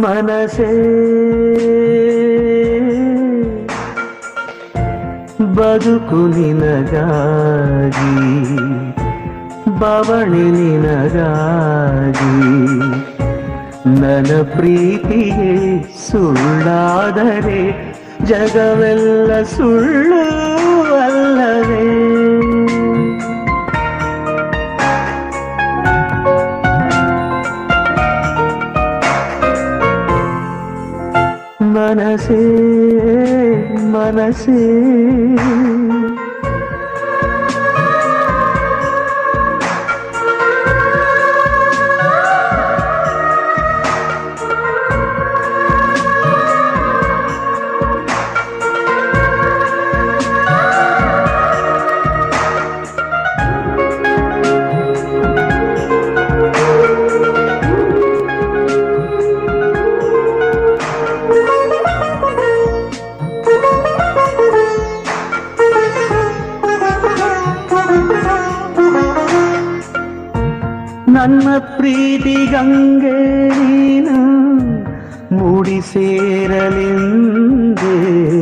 ಮನಸೇ ಬದುಕು ನಿನಗಾಗಿ ಬವಣೆ ನಿನಗಾಗಿ ನನ್ನ ಪ್ರೀತಿಗೆ ಸುಳ್ಳಾದರೆ ಜಗವೆಲ್ಲ ಸುಳ್ಳು ಅಲ್ಲವೇ ಮನಸೇ ಮನಸೇ ನನ್ನ ಪ್ರೀತಿ ಗಂಗೆ ನೀನು ಮೂಡಿ ಸೇರಲೆಂದೇ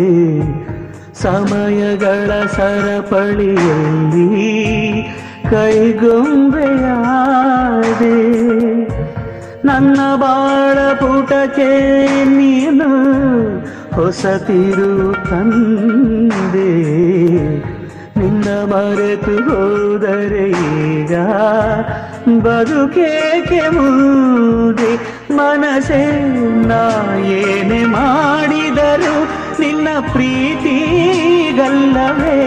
ಸಮಯಗಳ ಸರಪಳಿಯಲ್ಲಿ ಕೈಗೊಂಬೆಯಾದೆ ನನ್ನ ಬಾಳ ಪುಟಕ್ಕೆ ನೀನು ಹೊಸತಿರು ತಂದೆ ನಿನ್ನ ಮರೆತು ಹೋದರೆ ಈಗ ಬದುಕೇಕೆ ಮುಂದೆ ಮನಸೇ ನಾ ಏನೇ ಮಾಡಿದರು ನಿನ್ನ ಪ್ರೀತಿಗಲ್ಲವೇ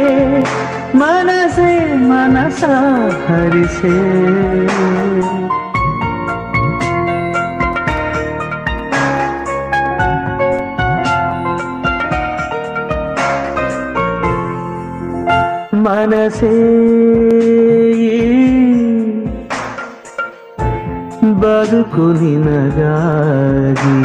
ಮನಸೇ ಮನಸ ಹರಿಸೇ ಮನಸೇ ಬದುಕು ನಿನಗಾಗಿ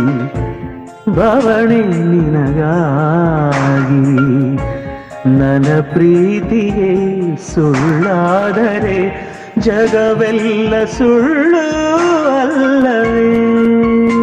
ಭವಣೆ ನಿನಗಾಗಿ ನನ್ನ ಪ್ರೀತಿಗೆ ಸುಳ್ಳಾದರೆ ಜಗವೆಲ್ಲ ಸುಳ್ಳು ಅಲ್ಲವೇ